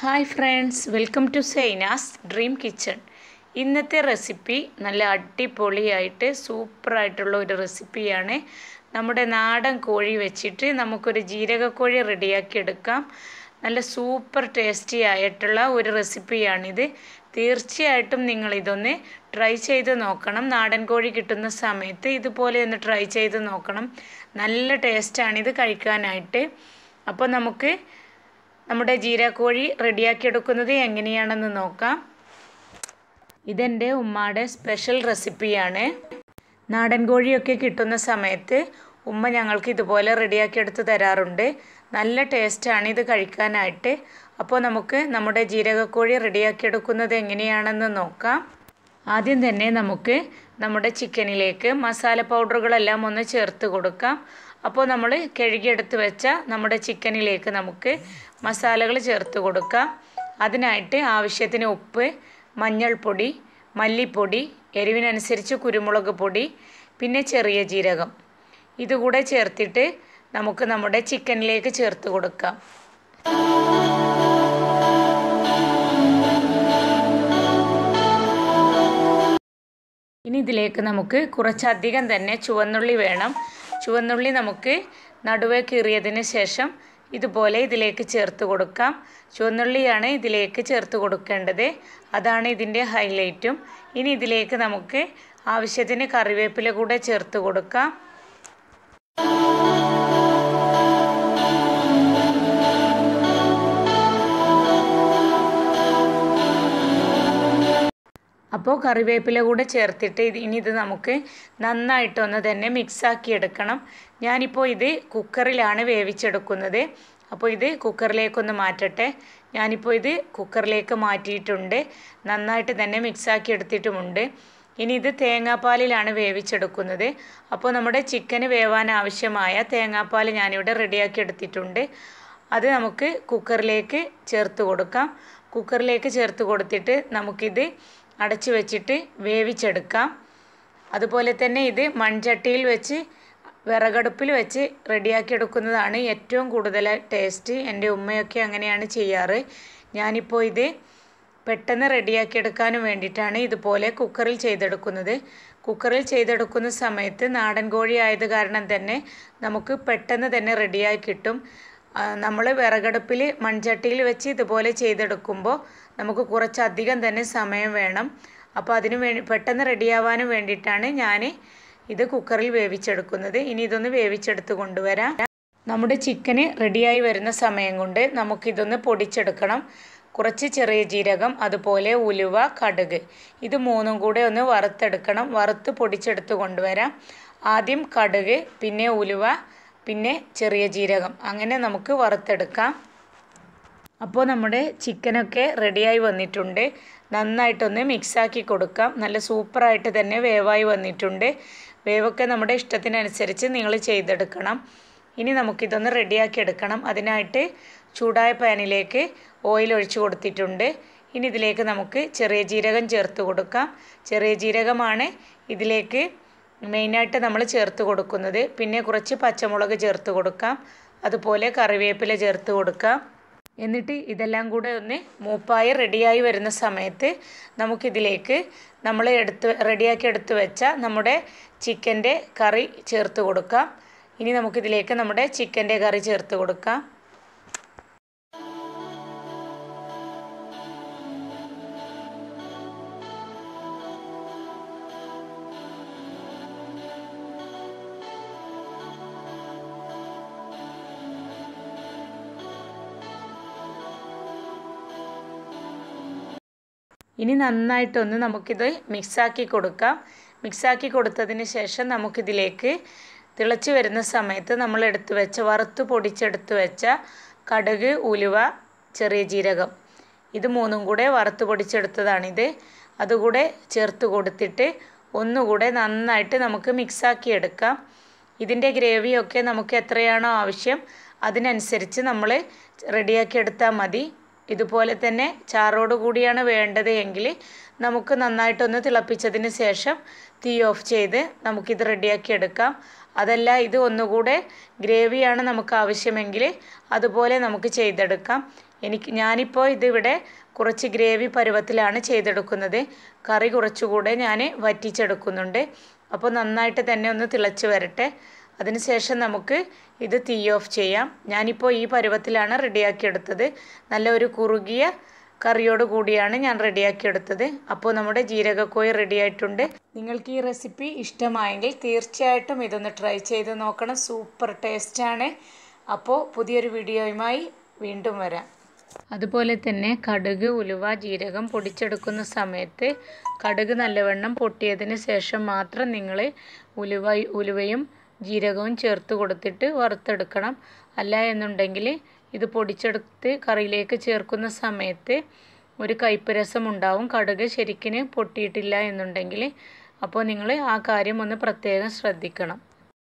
hi friends welcome to Sainas dream kitchen ഇന്നത്തെ recipe നല്ല അടിപൊളിയായിട്ട് സൂപ്പറായിട്ടുള്ള ഒരു റെസിപ്പിയാണ് നമ്മുടെ നാടൻ കോഴി വെച്ചിട്ട് നമുക്കൊരു ജീരകക്കോഴി റെഡിയാക്കി എടുക്കാം നല്ല സൂപ്പർ ടേസ്റ്റി ആയിട്ടുള്ള ഒരു റെസിപ്പിയാണിത് തീർച്ചയായിട്ടും നിങ്ങളിതൊന്ന് ട്രൈ ചെയ്ത് നോക്കണം നാടൻ കോഴി കിട്ടുന്ന സമയത്ത് ഇതുപോലെ ഒന്ന് ട്രൈ ചെയ്ത് നോക്കണം നല്ല ടേസ്റ്റാണിത് കഴിക്കാനായിട്ട് അപ്പോൾ നമുക്ക് നമ്മുടെ ജീരകോഴി റെഡിയാക്കിയെടുക്കുന്നത് എങ്ങനെയാണെന്ന് നോക്കാം ഇതെൻ്റെ ഉമ്മയുടെ സ്പെഷ്യൽ റെസിപ്പിയാണ് നാടൻ കോഴിയൊക്കെ കിട്ടുന്ന സമയത്ത് ഉമ്മ ഞങ്ങൾക്ക് ഇതുപോലെ റെഡിയാക്കിയെടുത്ത് തരാറുണ്ട് നല്ല ടേസ്റ്റാണ് ഇത് കഴിക്കാനായിട്ട് അപ്പോൾ നമുക്ക് നമ്മുടെ ജീരകക്കോഴി റെഡിയാക്കിയെടുക്കുന്നത് എങ്ങനെയാണെന്ന് നോക്കാം ആദ്യം തന്നെ നമുക്ക് നമ്മുടെ ചിക്കനിലേക്ക് മസാല പൗഡറുകളെല്ലാം ഒന്ന് ചേർത്ത് കൊടുക്കാം അപ്പോൾ നമ്മൾ കഴുകിയെടുത്ത് വെച്ച നമ്മുടെ ചിക്കനിലേക്ക് നമുക്ക് മസാലകൾ ചേർത്ത് കൊടുക്കാം അതിനായിട്ട് ആവശ്യത്തിന് ഉപ്പ് മഞ്ഞൾപ്പൊടി മല്ലിപ്പൊടി എരിവിനനുസരിച്ച് കുരുമുളക് പൊടി പിന്നെ ചെറിയ ജീരകം ഇതുകൂടെ ചേർത്തിട്ട് നമുക്ക് നമ്മുടെ ചിക്കനിലേക്ക് ചേർത്ത് കൊടുക്കാം ഇനി ഇതിലേക്ക് നമുക്ക് കുറച്ചധികം തന്നെ ചുവന്നുള്ളി വേണം ചുവന്നുള്ളി നമുക്ക് നടുവേ കീറിയതിന് ശേഷം ഇതുപോലെ ഇതിലേക്ക് ചേർത്ത് കൊടുക്കാം ചുവന്നുള്ളിയാണ് ഇതിലേക്ക് ചേർത്ത് കൊടുക്കേണ്ടത് അതാണ് ഇതിൻ്റെ ഹൈലൈറ്റും ഇനി ഇതിലേക്ക് നമുക്ക് ആവശ്യത്തിന് കറിവേപ്പില കൂടെ ചേർത്ത് കൊടുക്കാം അപ്പോൾ കറിവേപ്പില കൂടെ ചേർത്തിട്ട് ഇത് ഇനി ഇത് നമുക്ക് നന്നായിട്ടൊന്ന് തന്നെ മിക്സാക്കി എടുക്കണം ഞാനിപ്പോൾ ഇത് കുക്കറിലാണ് വേവിച്ചെടുക്കുന്നത് അപ്പോൾ ഇത് കുക്കറിലേക്കൊന്ന് മാറ്റട്ടെ ഞാനിപ്പോൾ ഇത് കുക്കറിലേക്ക് മാറ്റിയിട്ടുണ്ട് നന്നായിട്ട് തന്നെ മിക്സാക്കി എടുത്തിട്ടുമുണ്ട് ഇനി ഇത് തേങ്ങാപ്പാലിലാണ് വേവിച്ചെടുക്കുന്നത് അപ്പോൾ നമ്മുടെ ചിക്കന് വേവാൻ ആവശ്യമായ തേങ്ങാപ്പാൽ ഞാനിവിടെ റെഡിയാക്കി എടുത്തിട്ടുണ്ട് അത് നമുക്ക് കുക്കറിലേക്ക് ചേർത്ത് കൊടുക്കാം കുക്കറിലേക്ക് ചേർത്ത് കൊടുത്തിട്ട് നമുക്കിത് അടച്ചു വെച്ചിട്ട് വേവിച്ചെടുക്കാം അതുപോലെ തന്നെ ഇത് മൺചട്ടിയിൽ വെച്ച് വിറകടുപ്പിൽ വെച്ച് റെഡിയാക്കി എടുക്കുന്നതാണ് ഏറ്റവും കൂടുതൽ ടേസ്റ്റ് എൻ്റെ ഉമ്മയൊക്കെ അങ്ങനെയാണ് ചെയ്യാറ് ഞാനിപ്പോൾ ഇത് പെട്ടെന്ന് റെഡിയാക്കി എടുക്കാനും വേണ്ടിയിട്ടാണ് ഇതുപോലെ കുക്കറിൽ ചെയ്തെടുക്കുന്നത് കുക്കറിൽ ചെയ്തെടുക്കുന്ന സമയത്ത് നാടൻ കോഴി ആയത് കാരണം തന്നെ നമുക്ക് പെട്ടെന്ന് തന്നെ റെഡിയായി കിട്ടും നമ്മൾ വിറകടുപ്പിൽ മൺചട്ടിയിൽ വെച്ച് ഇതുപോലെ ചെയ്തെടുക്കുമ്പോൾ നമുക്ക് കുറച്ചധികം തന്നെ സമയം വേണം അപ്പോൾ അതിന് വേണ്ടി പെട്ടെന്ന് റെഡിയാവാനും വേണ്ടിയിട്ടാണ് ഞാൻ ഇത് കുക്കറിൽ വേവിച്ചെടുക്കുന്നത് ഇനി ഇതൊന്ന് വേവിച്ചെടുത്ത് കൊണ്ടുവരാം നമ്മുടെ ചിക്കന് റെഡിയായി വരുന്ന സമയം കൊണ്ട് നമുക്കിതൊന്ന് പൊടിച്ചെടുക്കണം കുറച്ച് ചെറിയ ജീരകം അതുപോലെ ഉലുവ കടുക് ഇത് മൂന്നും കൂടെ ഒന്ന് വറുത്തെടുക്കണം വറുത്ത് പൊടിച്ചെടുത്ത് കൊണ്ടുവരാം ആദ്യം കടുക് പിന്നെ ഉലുവ പിന്നെ ചെറിയ ജീരകം അങ്ങനെ നമുക്ക് വറുത്തെടുക്കാം അപ്പോൾ നമ്മുടെ ചിക്കനൊക്കെ റെഡിയായി വന്നിട്ടുണ്ട് നന്നായിട്ടൊന്ന് മിക്സാക്കി കൊടുക്കാം നല്ല സൂപ്പറായിട്ട് തന്നെ വേവായി വന്നിട്ടുണ്ട് വേവൊക്കെ നമ്മുടെ ഇഷ്ടത്തിനനുസരിച്ച് നിങ്ങൾ ചെയ്തെടുക്കണം ഇനി നമുക്കിതൊന്ന് റെഡിയാക്കി എടുക്കണം അതിനായിട്ട് ചൂടായ പാനിലേക്ക് ഓയിൽ ഒഴിച്ചു കൊടുത്തിട്ടുണ്ട് ഇനി ഇതിലേക്ക് നമുക്ക് ചെറിയ ജീരകം ചേർത്ത് കൊടുക്കാം ചെറിയ ജീരകമാണ് ഇതിലേക്ക് മെയിനായിട്ട് നമ്മൾ ചേർത്ത് കൊടുക്കുന്നത് പിന്നെ കുറച്ച് പച്ചമുളക് ചേർത്ത് കൊടുക്കാം അതുപോലെ കറിവേപ്പില ചേർത്ത് കൊടുക്കാം എന്നിട്ട് ഇതെല്ലാം കൂടെ ഒന്ന് മൂപ്പായി റെഡിയായി വരുന്ന സമയത്ത് നമുക്കിതിലേക്ക് നമ്മൾ എടുത്ത് റെഡിയാക്കി എടുത്ത് വെച്ച നമ്മുടെ ചിക്കൻ്റെ കറി ചേർത്ത് കൊടുക്കാം ഇനി നമുക്കിതിലേക്ക് നമ്മുടെ ചിക്കൻ്റെ കറി ചേർത്ത് കൊടുക്കാം ഇനി നന്നായിട്ടൊന്ന് നമുക്കിത് മിക്സാക്കി കൊടുക്കാം മിക്സാക്കി കൊടുത്തതിന് ശേഷം നമുക്കിതിലേക്ക് തിളച്ച് വരുന്ന സമയത്ത് നമ്മൾ എടുത്ത് വെച്ച വറുത്ത് പൊടിച്ചെടുത്ത് വെച്ച കടുക് ഉലുവ ചെറിയ ജീരകം ഇത് മൂന്നും കൂടെ വറുത്ത് പൊടിച്ചെടുത്തതാണിത് അതുകൂടെ ചേർത്ത് കൊടുത്തിട്ട് ഒന്നുകൂടെ നന്നായിട്ട് നമുക്ക് മിക്സാക്കി എടുക്കാം ഇതിൻ്റെ ഗ്രേവിയൊക്കെ നമുക്ക് എത്രയാണോ ആവശ്യം അതിനനുസരിച്ച് നമ്മൾ റെഡിയാക്കി എടുത്താൽ മതി ഇതുപോലെ തന്നെ ചാറോട് കൂടിയാണ് വേണ്ടത് എങ്കിൽ നമുക്ക് നന്നായിട്ടൊന്ന് തിളപ്പിച്ചതിന് ശേഷം തീ ഓഫ് ചെയ്ത് നമുക്കിത് റെഡിയാക്കി എടുക്കാം അതല്ല ഇത് ഒന്നുകൂടെ ഗ്രേവിയാണ് നമുക്ക് ആവശ്യമെങ്കിൽ അതുപോലെ നമുക്ക് ചെയ്തെടുക്കാം എനിക്ക് ഞാനിപ്പോൾ ഇതിവിടെ കുറച്ച് ഗ്രേവി പരുവത്തിലാണ് ചെയ്തെടുക്കുന്നത് കറി കുറച്ചുകൂടെ ഞാൻ വറ്റിച്ചെടുക്കുന്നുണ്ട് അപ്പോൾ നന്നായിട്ട് തന്നെ ഒന്ന് തിളച്ച് വരട്ടെ അതിനുശേഷം നമുക്ക് ഇത് തീ ഓഫ് ചെയ്യാം ഞാനിപ്പോൾ ഈ പരുവത്തിലാണ് റെഡിയാക്കിയെടുത്തത് നല്ല ഒരു കുറുകിയ കറിയോട് കൂടിയാണ് ഞാൻ റെഡിയാക്കിയെടുത്തത് അപ്പോൾ നമ്മുടെ ജീരകക്കോഴി റെഡി ആയിട്ടുണ്ട് നിങ്ങൾക്ക് ഈ റെസിപ്പി ഇഷ്ടമായെങ്കിൽ തീർച്ചയായിട്ടും ഇതൊന്ന് ട്രൈ ചെയ്ത് നോക്കണം സൂപ്പർ ടേസ്റ്റാണ് അപ്പോൾ പുതിയൊരു വീഡിയോയുമായി വീണ്ടും വരാം അതുപോലെ തന്നെ കടുക് ഉലുവ ജീരകം പൊടിച്ചെടുക്കുന്ന സമയത്ത് കടുക് നല്ലവണ്ണം പൊട്ടിയതിന് ശേഷം മാത്രം നിങ്ങൾ ഉലുവ ഉലുവയും ജീരകവും ചേർത്ത് കൊടുത്തിട്ട് വറുത്തെടുക്കണം അല്ല എന്നുണ്ടെങ്കിൽ ഇത് പൊടിച്ചെടുത്ത് കറിയിലേക്ക് ചേർക്കുന്ന സമയത്ത് ഒരു കയ്പ്പ് രസം ഉണ്ടാവും കടുക് ശരിക്കിന് പൊട്ടിയിട്ടില്ല എന്നുണ്ടെങ്കിൽ അപ്പോൾ നിങ്ങൾ ആ കാര്യം ഒന്ന് പ്രത്യേകം ശ്രദ്ധിക്കണം